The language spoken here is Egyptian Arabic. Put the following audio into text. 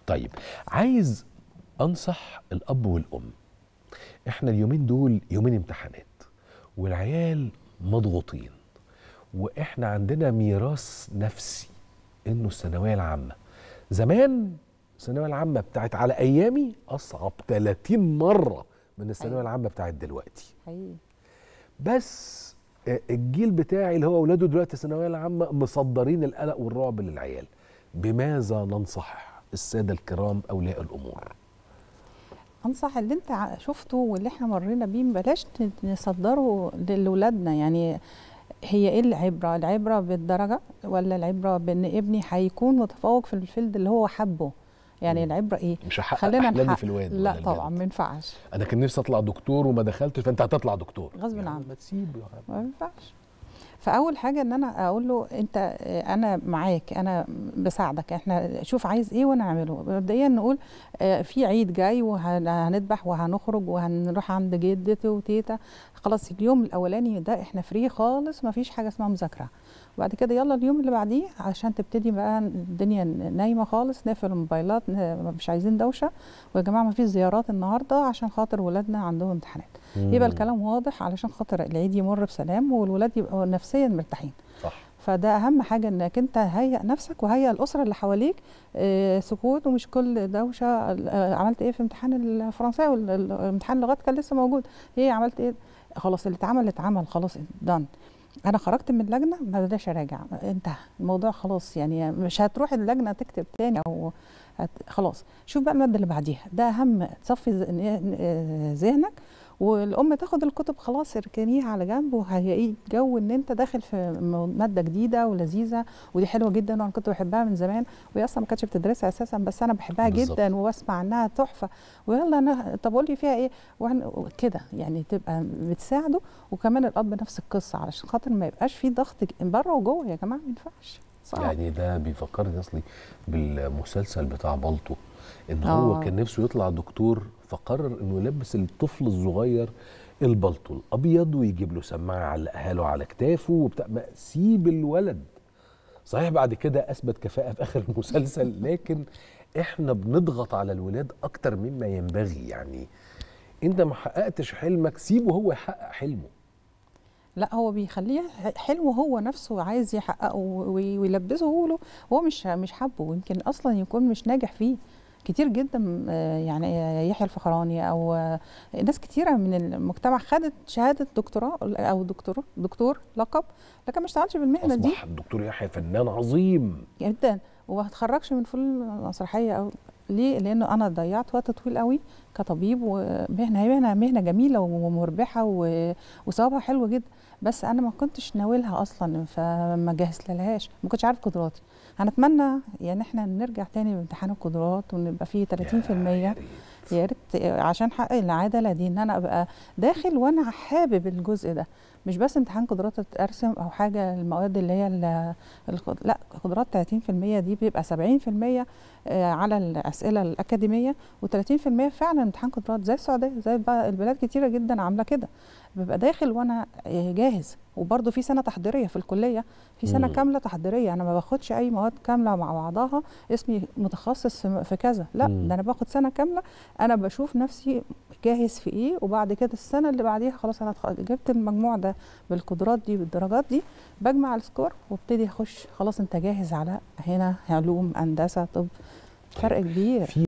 طيب عايز انصح الاب والام احنا اليومين دول يومين امتحانات والعيال مضغوطين واحنا عندنا ميراث نفسي انه الثانويه العامه زمان الثانويه العامه بتاعت على ايامي اصعب 30 مره من الثانويه أيوة. العامه بتاعت دلوقتي حقيقي بس آه، الجيل بتاعي اللي هو اولاده دلوقتي الثانويه العامه مصدرين القلق والرعب للعيال بماذا ننصح الساده الكرام اولياء الامور انصح اللي انت ع- شفته واللي احنا مرينا بيه بلاش ن- نصدره لاولادنا يعني هي ايه العبره العبره بالدرجه ولا العبره بان ابني هيكون متفوق في الفيلد اللي هو حبه يعني مم. العبره ايه مش هحقق خلينا احلامي نحقق- في الواد لا ولا طبعا البنت. ما ينفعش انا كان نفسي اطلع دكتور وما دخلتش فانت هتطلع دكتور غصب يعني عنك. ما تسيب يا عم. ما ينفعش فاول حاجه ان انا اقول له انت آه، انا معاك انا بساعدك احنا شوف عايز ايه وانا اعمله مبدئيا نقول آه، في عيد جاي وهنذبح وهنخرج وهنروح عند جدتي وتيتا خلاص اليوم الاولاني ده احنا فري خالص ما فيش حاجه اسمها مذاكره وبعد كده يلا اليوم اللي بعديه عشان تبتدي بقى الدنيا نايمه خالص نقفل الموبايلات ن- مش عايزين دوشه ويا جماعه ما فيش زيارات النهارده عشان خاطر ولادنا عندهم امتحانات يبقى مم. الكلام واضح علشان خاطر العيد يمر بسلام والولاد يبقوا نفسيا مرتاحين صح فده اهم حاجه انك انت هيئ نفسك وهيئ الاسره اللي حواليك آه، سكوت ومش كل دوشه آه، عملت ايه في امتحان الفرنساوي وال- ال- الامتحان اللغات كان لسه موجود ايه عملت ايه خلاص اللي اتعمل اتعمل خلاص دان انا خرجت من اللجنه ما بداش اراجع انتهى الموضوع خلاص يعني مش هتروح اللجنه تكتب تاني او هت... خلاص شوف بقى الماده اللي بعديها ده اهم تصفي ذ- آه، ذهنك والام تاخد الكتب خلاص اركنيها على جنب وهيئي جو ان انت داخل في مو- ماده جديده ولذيذه ودي حلوه جدا وانا كنت بحبها من زمان وهي اصلا ما كانتش بتدرسها اساسا بس انا بحبها بالظبط. جدا وبسمع عنها تحفه ويلا انا طب قول لي فيها ايه وإحنا- كده يعني تبقى بتساعده وكمان الاب نفس القصه علشان خاطر ما يبقاش في ضغط بره وجوه يا جماعه ما ينفعش صعب يعني ده بيفكرني اصلي بالمسلسل بتاع بالطو ان هو آه. كان نفسه يطلع دكتور فقرر انه يلبس الطفل الصغير البلطو الابيض ويجيب له سماعه يعلقها له على كتافه وبتاع ما سيب الولد صحيح بعد كده اثبت كفاءه في اخر المسلسل لكن احنا بنضغط على الولاد اكتر مما ينبغي يعني انت ما حققتش حلمك سيبه هو يحقق حلمه لا هو بيخليه حلمه هو نفسه عايز يحققه وي- ويلبسه له هو مش مش حابه ويمكن اصلا يكون مش ناجح فيه كتير جدا آه، يعني يحيى الفخراني او آه، ناس كتيره من المجتمع خدت شهاده دكتوراه او دكتور دكتور لقب لكن ما اشتغلش بالمهنه دي اصبح الدكتور يحيى فنان عظيم جدا وما هتخرجش من فنون مسرحيه او ليه؟ لانه انا ضيعت وقت طويل قوي كطبيب ومهنه هي مهنه مهنه جميله ومربحه و- وثوابها حلو جدا بس انا ما كنتش ناويلها اصلا فما جهزت لهاش ما كنتش عارف قدراتي انا اتمنى يعني احنا نرجع تاني بامتحان القدرات ونبقى فيه 30% يا ريت. يا ريت عشان احقق العداله دي ان انا ابقى داخل وانا حابب الجزء ده مش بس امتحان قدرات ارسم او حاجه المواد اللي هي ال- الق- لا قدرات 30% دي بيبقى 70% آه، على الاسئله الاكاديميه و30% فعلا امتحان قدرات زي السعوديه زي الب- البلاد كتيره جدا عامله كده ببقى داخل وانا آه، جاهز وبرده في سنه تحضيريه في الكليه في سنه مم. كامله تحضيريه انا ما باخدش اي مواد كامله مع بعضها اسمي متخصص في في كذا لا مم. ده انا باخد سنه كامله انا بشوف نفسي جاهز في ايه وبعد كده السنه اللي بعديها خلاص انا اتخ- جبت المجموع ده بالقدرات دي بالدرجات دي بجمع السكور وابتدي اخش خلاص انت جاهز على هنا علوم هندسه طب فرق كبير في